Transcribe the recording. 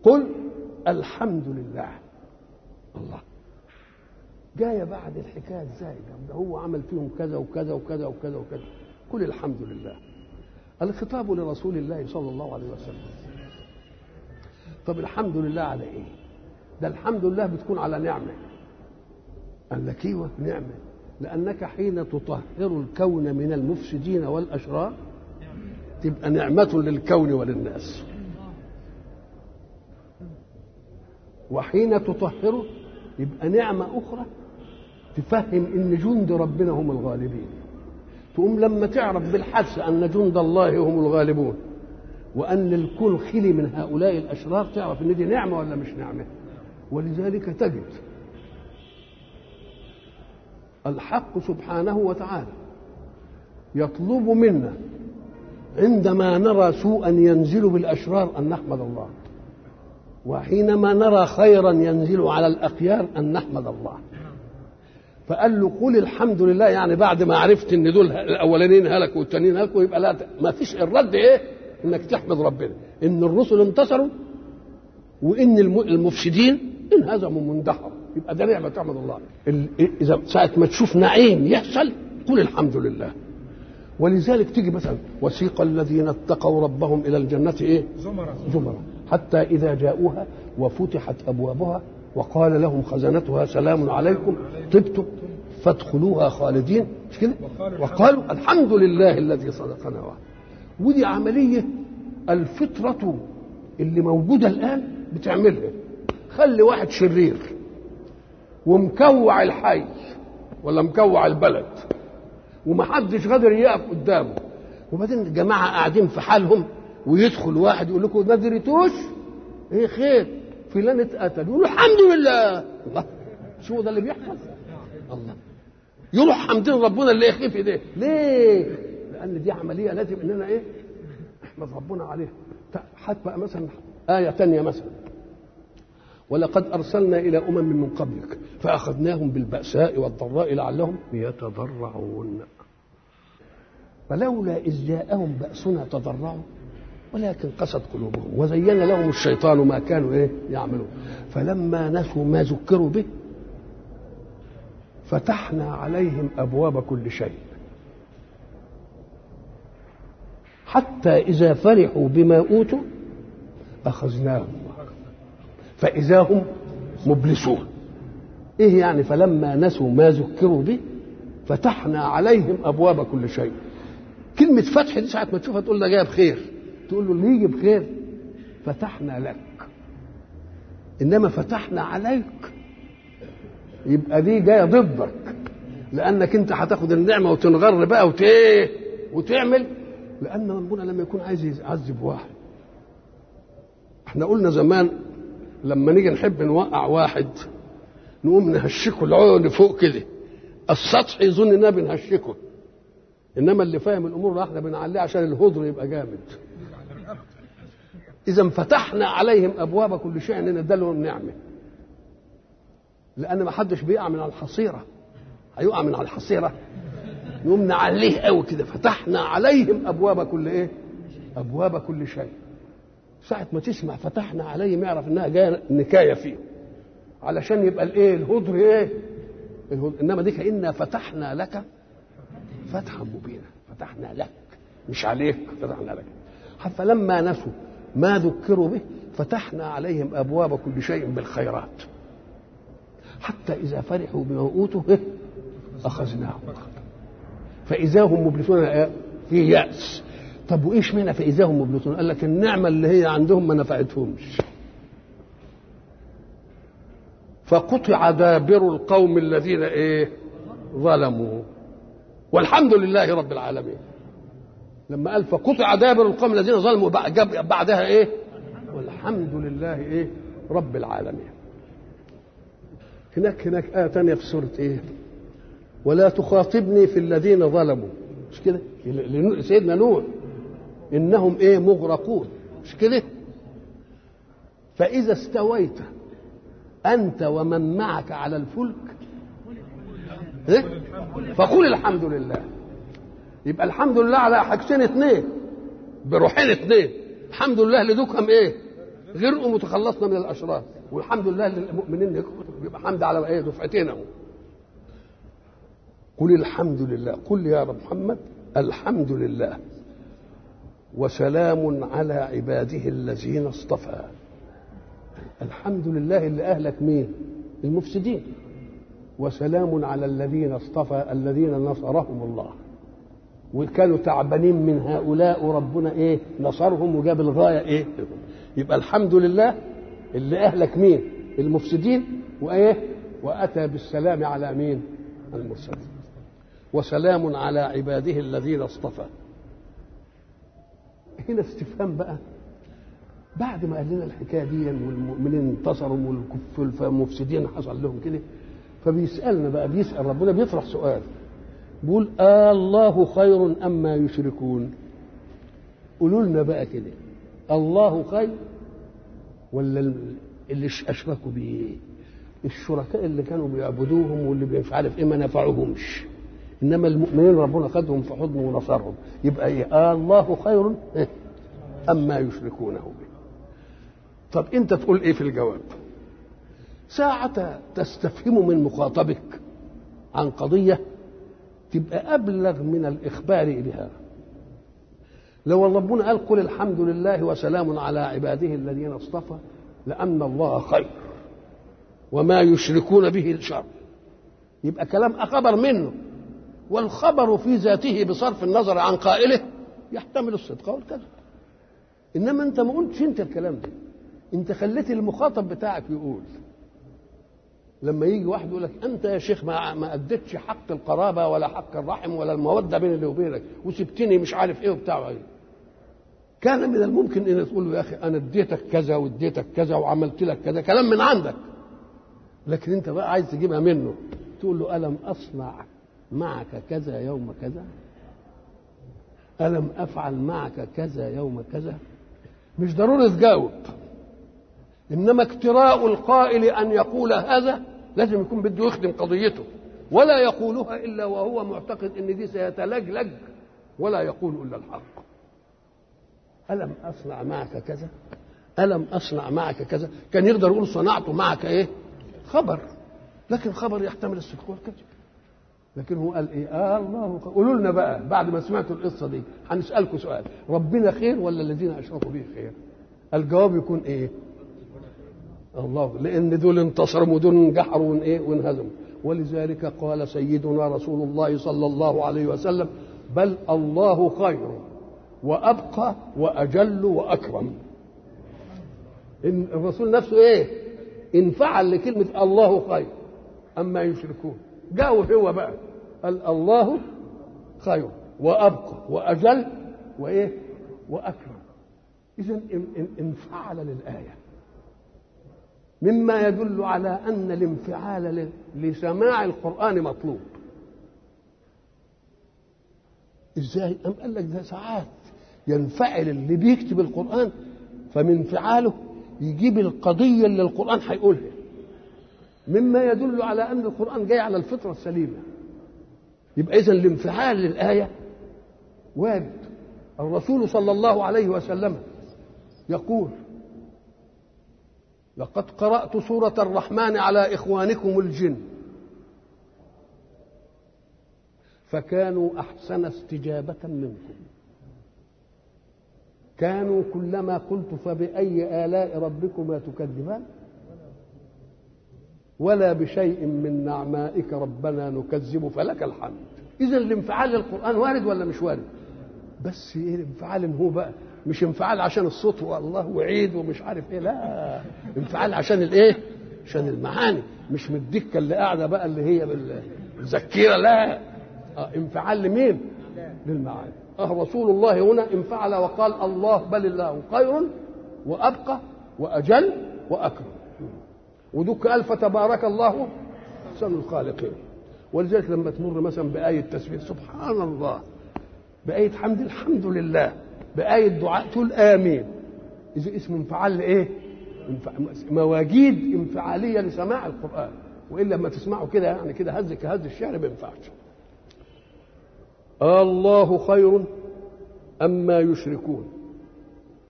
قل الحمد لله الله جاية بعد الحكاية ازاي ده هو عمل فيهم كذا وكذا وكذا وكذا وكذا قل الحمد لله الخطاب لرسول الله صلى الله عليه وسلم طب الحمد لله على ايه ده الحمد لله بتكون على نعمه قال لك ايوه نعمه لانك حين تطهر الكون من المفسدين والاشرار تبقى نعمه للكون وللناس وحين تطهره يبقى نعمه اخرى تفهم ان جند ربنا هم الغالبين تقوم لما تعرف بالحدس ان جند الله هم الغالبون وان الكون خلي من هؤلاء الاشرار تعرف ان دي نعمه ولا مش نعمه ولذلك تجد الحق سبحانه وتعالى يطلب منا عندما نرى سوءا ينزل بالاشرار ان نحمد الله وحينما نرى خيرا ينزل على الاخيار ان نحمد الله فقال له قل الحمد لله يعني بعد ما عرفت ان دول الاولانيين هلكوا والتانيين هلكوا يبقى لا ما فيش الرد ايه انك تحمد ربنا ان الرسل انتصروا وان المفسدين انهزموا مندحروا يبقى ده نعمه تعمد الله اذا ساعه ما تشوف نعيم يحصل قل الحمد لله ولذلك تيجي مثلا وسيق الذين اتقوا ربهم الى الجنه ايه زمرة زمرا حتى اذا جاءوها وفتحت ابوابها وقال لهم خزنتها سلام عليكم طبتم فادخلوها خالدين مش كده وقالوا الحمد لله الذي صدقنا وعده ودي عمليه الفطره اللي موجوده الان بتعملها خلي واحد شرير ومكوع الحي ولا مكوع البلد ومحدش قادر يقف قدامه وبعدين الجماعه قاعدين في حالهم ويدخل واحد يقول لكم ما دريتوش ايه خير فلان اتقتل يقولوا الحمد لله الله شو ده اللي بيحصل الله يروح حمدين ربنا اللي يخيف ايديه ليه لان دي عمليه لازم اننا ايه نحمد ربنا عليها حتى بقى مثلا آية تانية مثلا ولقد أرسلنا إلى أمم من قبلك فأخذناهم بالبأساء والضراء لعلهم يتضرعون فلولا إذ جاءهم بأسنا تضرعوا ولكن قست قلوبهم وزين لهم الشيطان ما كانوا ايه يعملون فلما نسوا ما ذكروا به فتحنا عليهم ابواب كل شيء حتى اذا فرحوا بما اوتوا اخذناهم فاذا هم مبلسون ايه يعني فلما نسوا ما ذكروا به فتحنا عليهم ابواب كل شيء كلمه فتح دي ساعه ما تشوفها تقول ده جايه بخير تقول له اللي يجي بخير فتحنا لك انما فتحنا عليك يبقى دي جايه ضدك لانك انت هتاخد النعمه وتنغر بقى وت وتعمل لان ربنا لما يكون عايز يعذب واحد احنا قلنا زمان لما نيجي نحب نوقع واحد نقوم نهشكه العون فوق كده السطح يظن اننا بنهشكه انما اللي فاهم الامور احنا بنعليه عشان الهدر يبقى جامد اذا فتحنا عليهم ابواب كل شيء اننا ندلهم نعمه لان ما حدش بيقع من على الحصيره هيقع من على الحصيره نقوم نعليه قوي كده فتحنا عليهم ابواب كل ايه ابواب كل شيء ساعة ما تسمع فتحنا عليهم يعرف انها جايه نكايه فيه علشان يبقى الايه الهدر ايه الهدر. انما دي كأننا فتحنا لك فتحا مبينا فتحنا لك مش عليك فتحنا لك فلما نسوا ما ذكروا به فتحنا عليهم ابواب كل شيء بالخيرات حتى اذا فرحوا بما اوتوا اخذناهم فاذا هم مبلسون في ياس طب وايش معنى فاذا هم مبلسون قال لك النعمه اللي هي عندهم ما نفعتهمش فقطع دابر القوم الذين ايه ظلموا والحمد لله رب العالمين لما قال فقطع دابر القوم الذين ظلموا جاب بعدها ايه والحمد لله ايه رب العالمين هناك هناك آية تانية في سورة إيه؟ ولا تخاطبني في الذين ظلموا مش كده؟ سيدنا نوح إنهم إيه مغرقون مش كده؟ فإذا استويت أنت ومن معك على الفلك إيه؟ فقل الحمد لله يبقى الحمد لله على حاجتين اثنين بروحين اثنين الحمد لله لدوكهم ايه غرقوا وتخلصنا من الاشرار والحمد لله للمؤمنين يبقى حمد على ايه دفعتين اهو قل الحمد لله قل يا رب محمد الحمد لله وسلام على عباده الذين اصطفى الحمد لله اللي اهلك مين المفسدين وسلام على الذين اصطفى الذين نصرهم الله وكانوا تعبانين من هؤلاء وربنا ايه نصرهم وجاب الغايه ايه يبقى الحمد لله اللي اهلك مين المفسدين وايه واتى بالسلام على مين المرسلين وسلام على عباده الذين اصطفى هنا استفهام بقى بعد ما قال لنا الحكايه دي والمؤمنين انتصروا والمفسدين حصل لهم كده فبيسالنا بقى بيسال ربنا بيطرح سؤال بيقول آه الله خير أم ما يشركون قولوا لنا بقى كده الله خير ولا اللي أشركوا بيه الشركاء اللي كانوا بيعبدوهم واللي مش عارف ايه ما نفعوهمش انما المؤمنين ربنا خدهم في حضنه ونصرهم يبقى ايه آه الله خير ام ما يشركونه به طب انت تقول ايه في الجواب ساعة تستفهم من مخاطبك عن قضية تبقى أبلغ من الإخبار بها لو ربنا قال قل الحمد لله وسلام على عباده الذين اصطفى لأن الله خير وما يشركون به الشر يبقى كلام خبر منه والخبر في ذاته بصرف النظر عن قائله يحتمل الصدق والكذب انما انت ما قلتش انت الكلام ده انت خليت المخاطب بتاعك يقول لما يجي واحد يقول لك انت يا شيخ ما ما اديتش حق القرابه ولا حق الرحم ولا الموده بيني وبينك وسبتني مش عارف ايه وبتاع ايه كان من الممكن ان تقول له يا اخي انا اديتك كذا واديتك كذا وعملت لك كذا كلام من عندك لكن انت بقى عايز تجيبها منه تقول له الم اصنع معك كذا يوم كذا الم افعل معك كذا يوم كذا مش ضروري تجاوب انما اكتراء القائل ان يقول هذا لازم يكون بده يخدم قضيته ولا يقولها الا وهو معتقد ان دي سيتلجلج ولا يقول الا الحق الم اصنع معك كذا الم اصنع معك كذا كان يقدر يقول صنعت معك ايه خبر لكن خبر يحتمل الصدق والكذب لكن هو قال ايه آه الله قولوا لنا بقى بعد ما سمعتوا القصه دي هنسالكم سؤال ربنا خير ولا الذين اشركوا به خير الجواب يكون ايه الله لان دول انتصروا ودول انجحروا ايه وانهزموا ولذلك قال سيدنا رسول الله صلى الله عليه وسلم بل الله خير وابقى واجل واكرم إن الرسول نفسه ايه انفعل لكلمه الله خير اما يشركون جاءوا هو بقى قال الله خير وابقى واجل وايه واكرم اذا انفعل للايه مما يدل على ان الانفعال لسماع القران مطلوب ازاي ام قال لك ده ساعات ينفعل اللي بيكتب القران فمن انفعاله يجيب القضيه اللي القران هيقولها مما يدل على ان القران جاي على الفطره السليمه يبقى اذا الانفعال للايه وارد الرسول صلى الله عليه وسلم يقول لقد قرأت سورة الرحمن على إخوانكم الجن فكانوا أحسن استجابة منكم كانوا كلما قلت فبأي آلاء ربكما تكذبان ولا بشيء من نعمائك ربنا نكذب فلك الحمد إذا الانفعال للقرآن وارد ولا مش وارد بس إيه الانفعال هو بقى مش انفعال عشان الصوت والله وعيد ومش عارف ايه لا انفعال عشان الايه عشان المعاني مش من الدكه اللي قاعده بقى اللي هي بالذكيره لا آه انفعال لمين للمعاني اه رسول الله هنا انفعل وقال الله بل الله خير وابقى واجل واكرم ودك الف تبارك الله احسن الخالقين ولذلك لما تمر مثلا بآية تسبيح سبحان الله بآية حمد الحمد لله بآية دعاء تقول آمين إذا اسم انفعال لإيه؟ مواجيد انفعالية لسماع القرآن وإلا لما تسمعه كده يعني كده هز كهز الشعر ما ينفعش الله خير أما يشركون